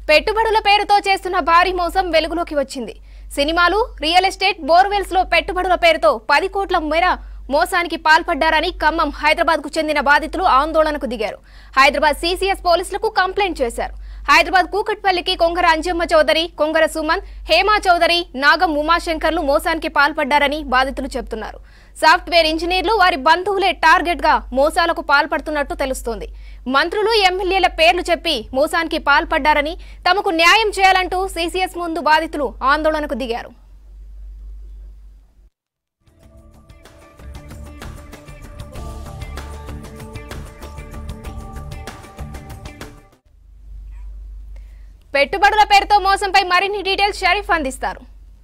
పెట్టుబడుల పేరుతో చేస్తున్న భారీ మోసం వెలుగులోకి వచ్చింది సినిమాలు రియల్ ఎస్టేట్ బోర్వెల్స్ లో పెట్టుబడుల పేరుతో పది కోట్ల మేర మోసానికి పాల్పడ్డారని ఖమ్మం హైదరాబాద్ కు చెందిన బాధితులు ఆందోళనకు దిగారు హైదరాబాద్ సీసీఎస్ పోలీసులకు కంప్లైంట్ చేశారు హైదరాబాద్ కూకట్పల్లికి కొంగర అంజమ్మ చౌదరి కొంగర సుమన్ హేమా చౌదరి నాగం ఉమాశంకర్లు మోసానికి పాల్పడ్డారని బాధితులు చెబుతున్నారు సాఫ్ట్వేర్ ఇంజనీర్లు వారి బంధువులే టార్గెట్ గా మోసాలకు పాల్పడుతున్నట్టు తెలుస్తోంది మంత్రులు ఎమ్మెల్యేల పేర్లు చెప్పి మోసానికి పాల్పడ్డారని తమకు న్యాయం చేయాలంటూ సీసీఎస్ ముందు బాధితులు ఆందోళనకు దిగారు పెట్టుబడుల పేరుతో మోసంపై మరిన్ని డీటెయిల్స్ షరీఫ్ అందిస్తారు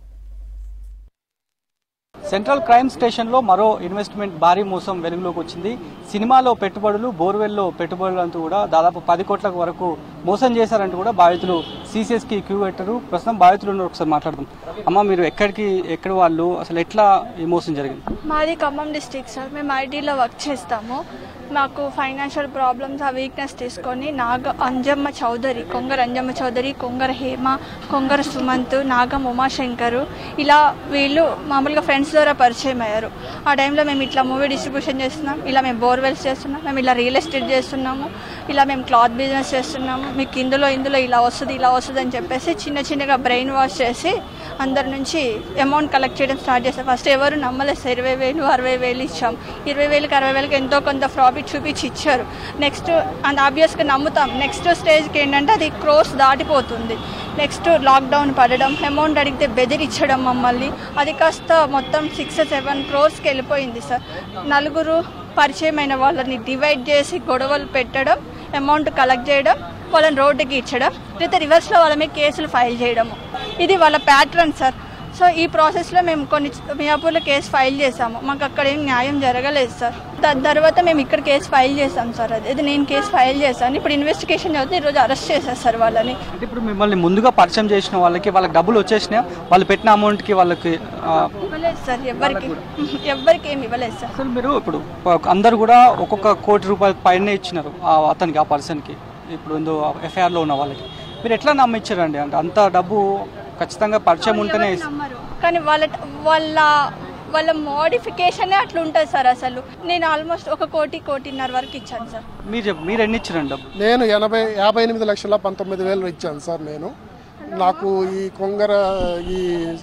సెంట్రల్ క్రైమ్ స్టేషన్లో మరో ఇన్వెస్ట్మెంట్ భారీ మోసం వెలుగులోకి వచ్చింది సినిమాలో పెట్టుబడులు బోర్వెల్లో పెట్టుబడులు అంటూ కూడా దాదాపు పది కోట్ల వరకు మోసం చేశారంటూ కూడా బాధితులు సీసీఎస్కి క్యూ పెట్టారు ప్రస్తుతం బాధితులు ఉన్నారు ఒకసారి మాట్లాడదాం అమ్మ మీరు ఎక్కడికి ఎక్కడ వాళ్ళు అసలు ఎట్లా ఈ మోసం జరిగింది మాది ఖమ్మం డిస్టిక్ సార్ మేము ఐటీలో వర్క్ చేస్తాము మాకు ఫైనాన్షియల్ ప్రాబ్లమ్స్ ఆ వీక్నెస్ తీసుకొని నాగ అంజమ్మ చౌదరి కొంగర అంజమ్మ చౌదరి కొంగర హేమ కొంగర సుమంత్ నాగం ఉమాశంకరు ఇలా వీళ్ళు మామూలుగా ఫ్రెండ్స్ ద్వారా పరిచయం అయ్యారు ఆ టైంలో మేము ఇట్లా మూవీ డిస్ట్రిబ్యూషన్ చేస్తున్నాం ఇలా మేము బోర్వెల్స్ చేస్తున్నాం మేము ఇలా రియల్ ఎస్టేట్ చేస్తున్నాము ఇలా మేము క్లాత్ బిజినెస్ చేస్తున్నాము మీకు ఇందులో ఇందులో ఇలా వస్తుంది ఇలా వస్తుంది అని చెప్పేసి చిన్న చిన్నగా బ్రెయిన్ వాష్ చేసి అందరి నుంచి అమౌంట్ కలెక్ట్ చేయడం స్టార్ట్ చేస్తాం ఫస్ట్ ఎవరు నమ్మలేదు సార్ ఇరవై వేలు అరవై వేలు ఇచ్చాం ఇరవై వేలకి అరవై వేలకి ఎంతో కొంత ప్రాఫిట్ చూపించి ఇచ్చారు నెక్స్ట్ అండ్ ఆబ్వియస్గా నమ్ముతాం నెక్స్ట్ స్టేజ్కి ఏంటంటే అది క్రోస్ దాటిపోతుంది నెక్స్ట్ లాక్డౌన్ పడడం అమౌంట్ అడిగితే బెదిరించడం మమ్మల్ని అది కాస్త మొత్తం సిక్స్ సెవెన్ క్రోర్స్కి వెళ్ళిపోయింది సార్ నలుగురు పరిచయమైన వాళ్ళని డివైడ్ చేసి గొడవలు పెట్టడం అమౌంట్ కలెక్ట్ చేయడం వాళ్ళని రోడ్డుకి ఇచ్చడం లేదా రివర్స్లో వాళ్ళ మీద కేసులు ఫైల్ చేయడము ఇది వాళ్ళ ప్యాటర్న్ సార్ సో ఈ ప్రాసెస్లో మేము కొన్ని మియాపూర్లో కేసు ఫైల్ చేసాము మాకు అక్కడ ఏం న్యాయం జరగలేదు సార్ దాని తర్వాత మేము ఇక్కడ కేసు ఫైల్ చేసాం సార్ అది ఇది నేను కేసు ఫైల్ చేశాను ఇప్పుడు ఇన్వెస్టిగేషన్ చదివితే ఈరోజు అరెస్ట్ చేశారు సార్ వాళ్ళని అంటే ఇప్పుడు మిమ్మల్ని ముందుగా పరిచయం చేసిన వాళ్ళకి వాళ్ళకి డబ్బులు వచ్చేసినాయి వాళ్ళు పెట్టిన అమౌంట్కి వాళ్ళకి ఆ, ఇవ్వలేదు సార్ ఎవరికి ఎవరికి ఏమి ఇవ్వలేదు సార్ అసలు మీరు ఇప్పుడు అందరు కూడా ఒక్కొక్క కోటి రూపాయల పైనే ఇచ్చినారు ఆ అతనికి ఆ పర్సన్కి ఇప్పుడు ఇందో ఎఫ్ఐఆర్లో ఉన్న వాళ్ళకి మీరు ఎట్లా నమ్మించారండి అంటే అంత డబ్బు ఖచ్చితంగా పరిచయం ఉంటేనే ఇస్- నమ్మరు కానీ వాళ్ళ వాళ్ళ వాళ్ళ మోడిఫికేషనే అట్లా ఉంటుంది సార్ అసలు నేను ఆల్మోస్ట్ ఒక కోటి కోటిన్నర వరకు ఇచ్చాను సార్ మీరు చెప్పు మీరు ఎన్ని ఇచ్చారండి డబ్బు నేను ఎనభై యాభై ఎనిమిది లక్షల పంతొమ్మిది వేలు ఇచ్చాను సార్ నేను నాకు ఈ కొంగర ఈ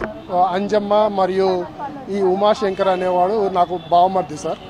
అంజమ్మ మరియు ఈ ఉమాశంకర్ అనేవాడు నాకు బావమర్ది సార్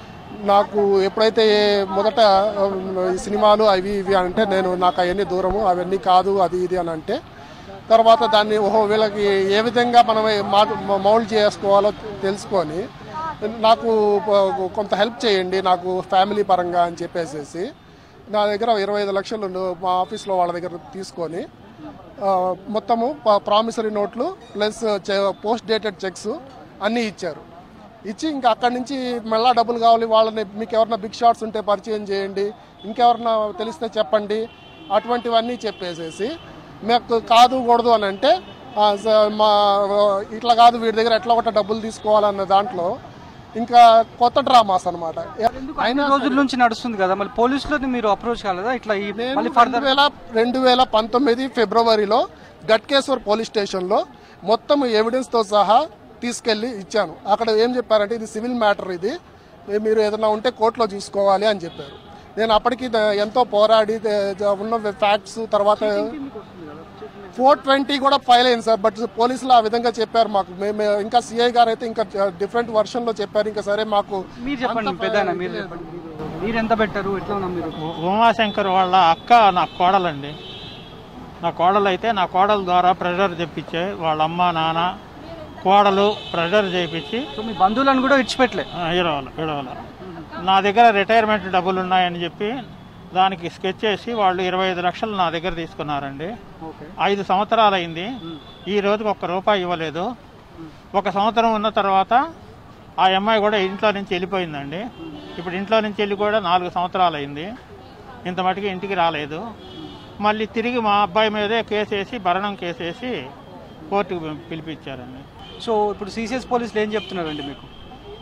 నాకు ఎప్పుడైతే మొదట ఆ, ఈ సినిమాలు అవి ఇవి అంటే నేను నాకు అవన్నీ దూరము అవన్నీ కాదు అది ఇది అని అంటే తర్వాత దాన్ని ఓహో వీళ్ళకి ఏ విధంగా మనం మౌల్డ్ చేసుకోవాలో తెలుసుకొని నాకు ప- కొంత హెల్ప్ చేయండి నాకు ఫ్యామిలీ పరంగా అని చెప్పేసేసి నా దగ్గర ఇరవై ఐదు లక్షలు ను- మా ఆఫీస్లో వాళ్ళ దగ్గర తీసుకొని ఆ, మొత్తము ప్రామిసరీ నోట్లు ప్లస్ పోస్ట్ డేటెడ్ చెక్స్ అన్నీ ఇచ్చారు ఇచ్చి ఇంకా అక్కడి నుంచి మళ్ళా డబ్బులు కావాలి వాళ్ళని మీకు ఎవరన్నా బిగ్ షాట్స్ ఉంటే పరిచయం చేయండి ఇంకెవరన్నా తెలిస్తే చెప్పండి అటువంటివన్నీ చెప్పేసేసి మీకు కాదు కూడదు అని అంటే ఆ, స- మా ఇట్లా కాదు వీడి దగ్గర ఎట్లా ఒకటి డబ్బులు తీసుకోవాలన్న దాంట్లో ఇంకా కొత్త డ్రామాస్ అనమాట ఐదు రోజుల నుంచి నడుస్తుంది కదా మళ్ళీ పోలీసులని మీరు అప్రోచ్ కాలేదా ఇట్లా ఈ నేను మళ్ళీ రెండు ఫర్దర్ వేల రెండు వేల పంతొమ్మిది ఫిబ్రవరిలో గట్కేశ్వర్ పోలీస్ స్టేషన్లో మొత్తం ఎవిడెన్స్తో సహా తీసుకెళ్లి ఇచ్చాను అక్కడ ఏం చెప్పారంటే ఇది సివిల్ మ్యాటర్ ఇది మీరు ఏదైనా ఉంటే కోర్టులో చూసుకోవాలి అని చెప్పారు నేను అప్పటికి ద- ఎంతో పోరాడి ద- ఉన్న ఫ్యాక్ట్స్ తర్వాత ఫోర్ ట్వంటీ కూడా ఫైల్ అయింది సార్ బట్ పోలీసులు ఆ విధంగా చెప్పారు మాకు మేము ఇంకా సిఐ గారు అయితే ఇంకా డిఫరెంట్ వర్షన్లో చెప్పారు ఇంకా సరే మాకు మీరు చెప్పండి పెద్ద మీరు చెప్పండి మీరు ఎంత పెట్టారు ఎట్లా ఉన్నా మీరు ఉ- ఉమాశంకర్ వాళ్ళ అక్క నా కోడలండి నా కోడలు అయితే నా కోడల ద్వారా ప్రెషర్ తెప్పించే వాళ్ళ అమ్మ నాన్న కోడలు ప్రెషర్ చేయించి సో మీ బంధువులను కూడా ఇచ్చిపెట్టలే ఇడవల ఇడవల నా దగ్గర రిటైర్మెంట్ డబ్బులు ఉన్నాయని చెప్పి దానికి స్కెచ్ చేసి వాళ్ళు ఇరవై ఐదు లక్షలు నా దగ్గర తీసుకున్నారండి ఓకే ఐదు సంవత్సరాలు అయింది ఈ రోజుకి ఒక్క రూపాయి ఇవ్వలేదు ఒక సంవత్సరం ఉన్న తర్వాత ఆ అమ్మాయి కూడా ఇంట్లో నుంచి వెళ్ళిపోయిందండి ఇప్పుడు ఇంట్లో నుంచి వెళ్ళి కూడా నాలుగు సంవత్సరాలు అయింది ఇంత మటుకు ఇంటికి రాలేదు మళ్ళీ తిరిగి మా అబ్బాయి మీదే కేసు వేసి భరణం కేసు వేసి కోర్టుకు పిలిపించారండి సో ఇప్పుడు సిసిఎస్ పోలీసులు ఏం చెప్తున్నారండి మీకు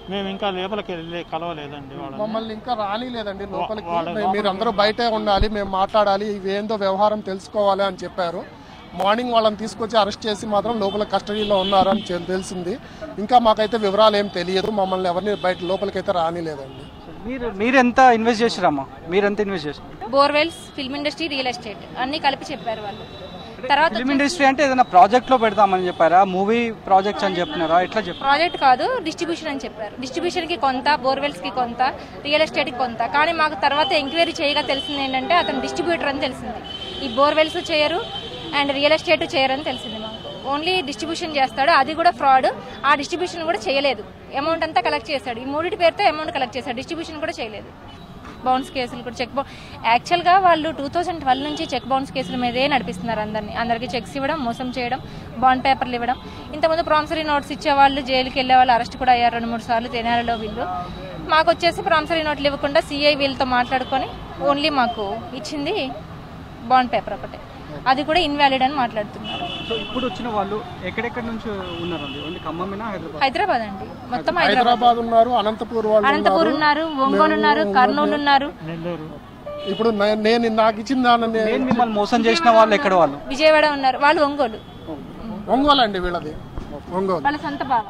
మేము ఇంకా లోపలికి వెళ్ళి కలవలేదండి వాళ్ళని మమ్మల్ని ఇంకా రానిలేదండి లోపలికి వాళ్ళ మేము- మీరందరూ బయటే ఉండాలి మేము మాట్లాడాలి ఇవేందో వ్యవహారం తెలుసుకోవాలి అని చెప్పారు మార్నింగ్ వాళ్ళని తీసుకొచ్చి అరెస్ట్ చేసి మాత్రం లోపల కస్టడీలో ఉన్నారని చె- తెలిసింది ఇంకా మాకైతే వివరాలు ఏం తెలియదు మమ్మల్ని ఎవరిని బయట లోపలికైతే రానిలేదండి మీరు మీరు ఎంత ఇన్వెస్ట్ చేసిరమ్మా మీరు ఎంత ఇన్వెస్ట్ చేశారు borewells film industry real estate అన్ని కలిపి చెప్పారు వాళ్ళు తర్వాత ఫిల్మ్ ఇండస్ట్రీ అంటే ఏదైనా ప్రాజెక్ట్ లో పెడతామని చెప్పారా మూవీ ప్రాజెక్ట్స్ అని చెప్పినారా ఎట్లా చెప్పారు ప్రాజెక్ట్ కాదు డిస్ట్రిబ్యూషన్ అని చెప్పారు డిస్ట్రిబ్యూషన్ కి కొంత బోర్వెల్స్ కి కొంత రియల్ ఎస్టేట్ కి కొంత కానీ మాకు తర్వాత ఎంక్వైరీ చేయగా తెలిసింది ఏంటంటే అతను డిస్ట్రిబ్యూటర్ అని తెలిసింది ఈ బోర్వెల్స్ చేయరు అండ్ రియల్ ఎస్టేట్ చేయరని తెలిసింది మాకు ఓన్లీ డిస్ట్రిబ్యూషన్ చేస్తాడు అది కూడా ఫ్రాడ్ ఆ డిస్ట్రిబ్యూషన్ కూడా చేయలేదు అమౌంట్ అంతా కలెక్ట్ చేశాడు ఈ మూడింటి పేరుతో అమౌంట్ కలెక్ట్ చేశాడు డిస్ట్రిబ్యూషన్ కూడా చేయలేదు బౌన్స్ కేసులు కూడా చెక్ బౌ యాక్చువల్గా వాళ్ళు టూ థౌసండ్ ట్వెల్వ్ నుంచి చెక్ బౌన్స్ కేసుల మీదే నడిపిస్తున్నారు అందరినీ అందరికీ చెక్స్ ఇవ్వడం మోసం చేయడం బాండ్ పేపర్లు ఇవ్వడం ఇంతకుముందు ప్రామిసరీ నోట్స్ ఇచ్చేవాళ్ళు జైలుకి వెళ్ళే వాళ్ళు అరెస్ట్ కూడా అయ్యారు రెండు మూడు సార్లు తెనాలలో వీళ్ళు మాకు వచ్చేసి ప్రామిసరీ నోట్లు ఇవ్వకుండా సిఐ వీళ్ళతో మాట్లాడుకొని ఓన్లీ మాకు ఇచ్చింది బాండ్ పేపర్ ఒకటే అది కూడా ఇన్వాలిడ్ అని మాట్లాడుతున్నారు సో ఇప్పుడు వచ్చిన వాళ్ళు ఎక్కడెక్కడ నుంచి ఉన్నారండి ఓన్లీ ఖమ్మమేనా హైదరాబాద్ హైదరాబాద్ అండి మొత్తం హైదరాబాద్ హైదరాబాద్ ఉన్నారు అనంతపూర్ వాళ్ళు అనంతపూర్ ఉన్నారు ఒంగోలు ఉన్నారు కర్నూలు ఉన్నారు నెల్లూరు ఇప్పుడు నే- నేను నాకు ఇచ్చిన దాన్ని నేను మిమ్మల్ని మోసం చేసిన వాళ్ళు ఎక్కడ వాళ్ళు విజయవాడ ఉన్నారు వాళ్ళు ఒంగోలు ఒంగోలు అండి వీళ్ళది ఒంగోలు వాళ్ళ సొంత బావ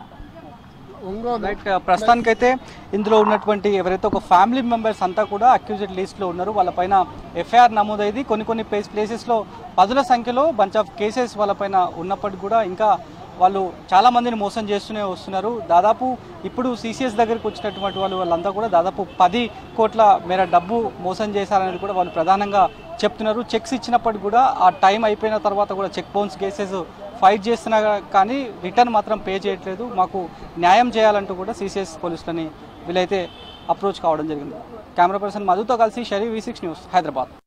ఒంగోలు రైట్ ప్రస్తుతానికైతే ఇందులో ఉన్నటువంటి ఎవరైతే ఒక ఫ్యామిలీ మెంబర్స్ అంతా కూడా అక్యూజెడ్ లిస్ట్లో ఉన్నారు వాళ్ళపైన ఎఫ్ఐఆర్ నమోదైంది కొన్ని కొన్ని ప్లేస్ ప్లేసెస్లో పదుల సంఖ్యలో బంచ్ ఆఫ్ కేసెస్ వాళ్ళపైన ఉన్నప్పటికీ కూడా ఇంకా వాళ్ళు చాలా మందిని మోసం చేస్తూనే వస్తున్నారు దాదాపు ఇప్పుడు సిసిఎస్ దగ్గరికి వచ్చినటువంటి వాళ్ళు వాళ్ళంతా కూడా దాదాపు పది కోట్ల మేర డబ్బు మోసం చేశారనేది కూడా వాళ్ళు ప్రధానంగా చెప్తున్నారు చెక్స్ ఇచ్చినప్పటికి కూడా ఆ టైం అయిపోయిన తర్వాత కూడా చెక్ బౌన్స్ కేసెస్ ఫైట్ చేస్తున్నా కానీ రిటర్న్ మాత్రం పే చేయట్లేదు మాకు న్యాయం చేయాలంటూ కూడా సిసిఎస్ పోలీసులని వీళ్ళైతే అప్రోచ్ కావడం జరిగింది కెమెరా పర్సన్ మధుతో కలిసి షరీ వి సిక్స్ న్యూస్ హైదరాబాద్